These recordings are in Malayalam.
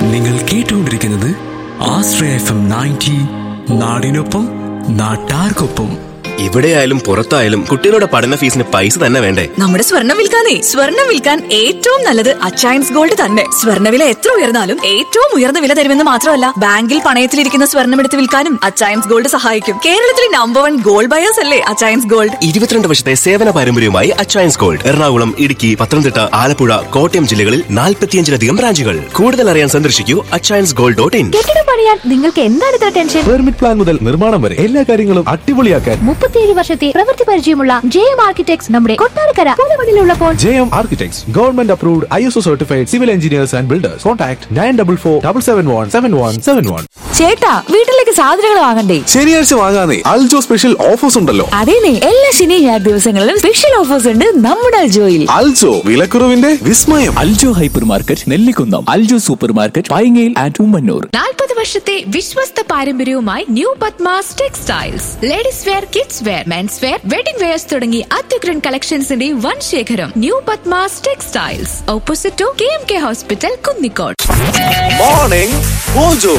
നിങ്ങൾ കേട്ടുകൊണ്ടിരിക്കുന്നത് ആശ്രയ എഫ് എം നയൻറ്റി നാടിനൊപ്പം നാട്ടാർക്കൊപ്പം എവിടെയായാലും പുറത്തായാലും കുട്ടികളുടെ പഠന ഫീസിന് പൈസ തന്നെ വേണ്ടേ നമ്മുടെ സ്വർണം വിൽക്കാനേ സ്വർണം വിൽക്കാൻ ഏറ്റവും നല്ലത് അച്ചയൻസ് ഗോൾഡ് തന്നെ സ്വർണ്ണവില എത്ര ഉയർന്നാലും ഏറ്റവും ഉയർന്ന വില തരുമെന്ന് മാത്രമല്ല ബാങ്കിൽ പണയത്തിലിരിക്കുന്ന സ്വർണം എടുത്ത് വിൽക്കാനും അച്ചയൻസ് ഗോൾഡ് സഹായിക്കും കേരളത്തിലെ നമ്പർ വൺ ഗോൾഡ് ബയേഴ്സ് അല്ലേ അച്ചയൻസ് ഗോൾഡ് ഇരുപത്തിരണ്ട് വർഷത്തെ സേവന പാരമ്പര്യവുമായി അച്ചയൻസ് ഗോൾഡ് എറണാകുളം ഇടുക്കി പത്തനംതിട്ട ആലപ്പുഴ കോട്ടയം ജില്ലകളിൽ നാൽപ്പത്തിയഞ്ചിലധികം ബ്രാഞ്ചുകൾ കൂടുതൽ അറിയാൻ സന്ദർശിക്കൂ അച്ചയൻസ് ഗോൾഡ് ഡോട്ട് ഇൻ കെട്ടിടം പണിയാൻ നിങ്ങൾക്ക് എന്താണ് ഇത്ര ടെൻഷൻ പെർമിറ്റ് പ്ലാൻ മുതൽ നിർമ്മാണം വരെ എല്ലാ കാര്യങ്ങളും അടിപൊളിയാക്കാൻ മുപ്പത്തിയേഴ് വർഷത്തെ പ്രവൃത്തി പരിചയമുള്ള ജെ എം ആർക്കിടെക്ട്സ് നമ്മുടെ കൊട്ടാരക്കര പൂലമണിലുള്ളപ്പോൾ J M architects government approved I S O certified civil engineers and builders contact nine double four double seven one seven one seven one ചേട്ടാ വീട്ടിലേക്ക് സാധനങ്ങൾ വാങ്ങണ്ടേ ശനിയാഴ്ച വാങ്ങാനേ അൽജോ സ്പെഷ്യൽ ഓഫേഴ്സ് ഉണ്ടല്ലോ അതേനെ എല്ലാ ശനി ഞായർ ദിവസങ്ങളിലും സ്പെഷ്യൽ ഓഫേഴ്സ് ഉണ്ട് നമ്മുടെ അൽജോയിൽ അൽജോ വിലക്കുറവിന്റെ വിസ്മയം Aljo hyper market Nellikunnam Aljo super market പൈങ്ങയിൽ ആൻഡ് ഉമ്മന്നൂർ നാൽപ്പത് വർഷത്തെ വിശ്വസ്ത പാരമ്പര്യവുമായി new Padmas textiles ladies wear kids wear men's wear wedding wears തുടങ്ങി അത്യുഗ്രൻ കളക്ഷൻസിന്റെ വൻ ശേഖരം new Padmas textiles opposite to K M K hospital Kunnicode morning mojo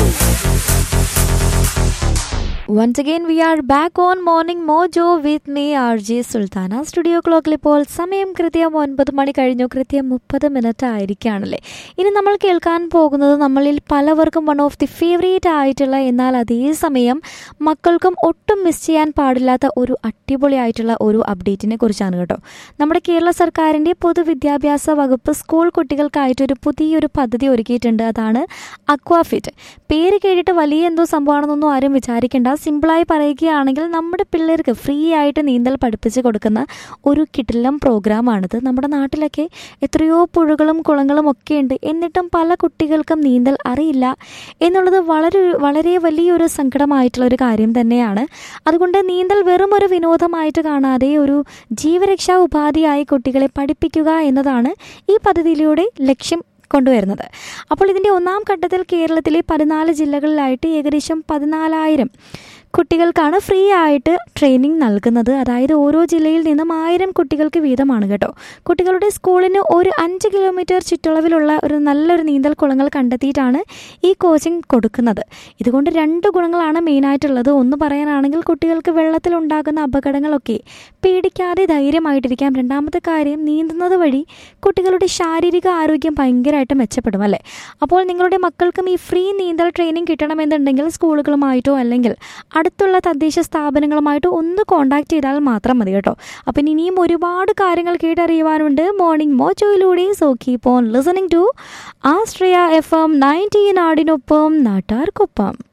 once again we are back on morning mojo with me R J Sultana studio ക്ലോക്കിൽ ഇപ്പോൾ സമയം കൃത്യം ഒൻപത് മണി കഴിഞ്ഞു കൃത്യം മുപ്പത് മിനിറ്റ് ആയിരിക്കുകയാണല്ലേ ഇനി നമ്മൾ കേൾക്കാൻ പോകുന്നത് നമ്മളിൽ പലവർക്കും വൺ ഓഫ് ദി ഫേവറേറ്റ് ആയിട്ടുള്ള എന്നാൽ അതേസമയം മക്കൾക്കും ഒട്ടും മിസ് ചെയ്യാൻ പാടില്ലാത്ത ഒരു അടിപൊളിയായിട്ടുള്ള ഒരു അപ്ഡേറ്റിനെ കുറിച്ചാണ് കേട്ടോ നമ്മുടെ കേരള സർക്കാരിൻ്റെ പൊതുവിദ്യാഭ്യാസ വകുപ്പ് സ്കൂൾ കുട്ടികൾക്കായിട്ടൊരു പുതിയൊരു പദ്ധതി ഒരുക്കിയിട്ടുണ്ട് അതാണ് അക്വാഫിറ്റ് പേര് കേട്ടിട്ട് വലിയ എന്തോ സംഭവമാണെന്നൊന്നും ആരും വിചാരിക്കേണ്ട സിമ്പിളായി പറയുകയാണെങ്കിൽ നമ്മുടെ പിള്ളേർക്ക് ഫ്രീ ആയിട്ട് നീന്തൽ പഠിപ്പിച്ച് കൊടുക്കുന്ന ഒരു കിടിലം പ്രോഗ്രാമാണിത് നമ്മുടെ നാട്ടിലൊക്കെ എത്രയോ പുഴകളും കുളങ്ങളും ഒക്കെ ഉണ്ട് എന്നിട്ടും പല കുട്ടികൾക്കും നീന്തൽ അറിയില്ല എന്നുള്ളത് വളരെ വളരെ വലിയൊരു സങ്കടമായിട്ടുള്ള ഒരു കാര്യം തന്നെയാണ് അതുകൊണ്ട് നീന്തൽ വെറും ഒരു വിനോദമായിട്ട് കാണാതെ ഒരു ജീവരക്ഷാ ഉപാധിയായി കുട്ടികളെ പഠിപ്പിക്കുക എന്നതാണ് ഈ പദ്ധതിയിലൂടെ ലക്ഷ്യം കൊണ്ടുവരുന്നത് അപ്പോൾ ഇതിൻ്റെ ഒന്നാം ഘട്ടത്തിൽ കേരളത്തിലെ പതിനാല് ജില്ലകളിലായിട്ട് ഏകദേശം പതിനാലായിരം കുട്ടികൾക്കാണ് ഫ്രീ ആയിട്ട് ട്രെയിനിങ് നൽകുന്നത് അതായത് ഓരോ ജില്ലയിൽ നിന്നും ആയിരം കുട്ടികൾക്ക് വീതമാണ് കേട്ടോ കുട്ടികളുടെ സ്കൂളിന് ഒരു അഞ്ച് കിലോമീറ്റർ ചുറ്റളവിലുള്ള ഒരു നല്ലൊരു നീന്തൽ കുളങ്ങൾ കണ്ടെത്തിയിട്ടാണ് ഈ കോച്ചിങ് കൊടുക്കുന്നത് ഇതുകൊണ്ട് രണ്ട് ഗുണങ്ങളാണ് മെയിനായിട്ടുള്ളത് ഒന്ന് പറയാനാണെങ്കിൽ കുട്ടികൾക്ക് വെള്ളത്തിൽ ഉണ്ടാകുന്ന അപകടങ്ങളൊക്കെ പേടിക്കാതെ ധൈര്യമായിട്ടിരിക്കാം രണ്ടാമത്തെ കാര്യം നീന്തുന്നത് വഴി കുട്ടികളുടെ ശാരീരിക ആരോഗ്യം ഭയങ്കരമായിട്ട് മെച്ചപ്പെടും അല്ലേ അപ്പോൾ നിങ്ങളുടെ മക്കൾക്കും ഈ ഫ്രീ നീന്തൽ ട്രെയിനിങ് കിട്ടണമെന്നുണ്ടെങ്കിൽ സ്കൂളുകളുമായിട്ടോ അല്ലെങ്കിൽ അടുത്തുള്ള തദ്ദേശ സ്ഥാപനങ്ങളുമായിട്ട് ഒന്ന് കോൺടാക്ട് ചെയ്താൽ മാത്രം മതി കേട്ടോ അപ്പം ഇനിയും ഒരുപാട് കാര്യങ്ങൾ കേട്ടറിയുവാനുണ്ട് മോർണിംഗ് മോജോയിലൂടെ so keep on listening to Astria F M nineteen നാടിനൊപ്പം നാട്ടാർക്കൊപ്പം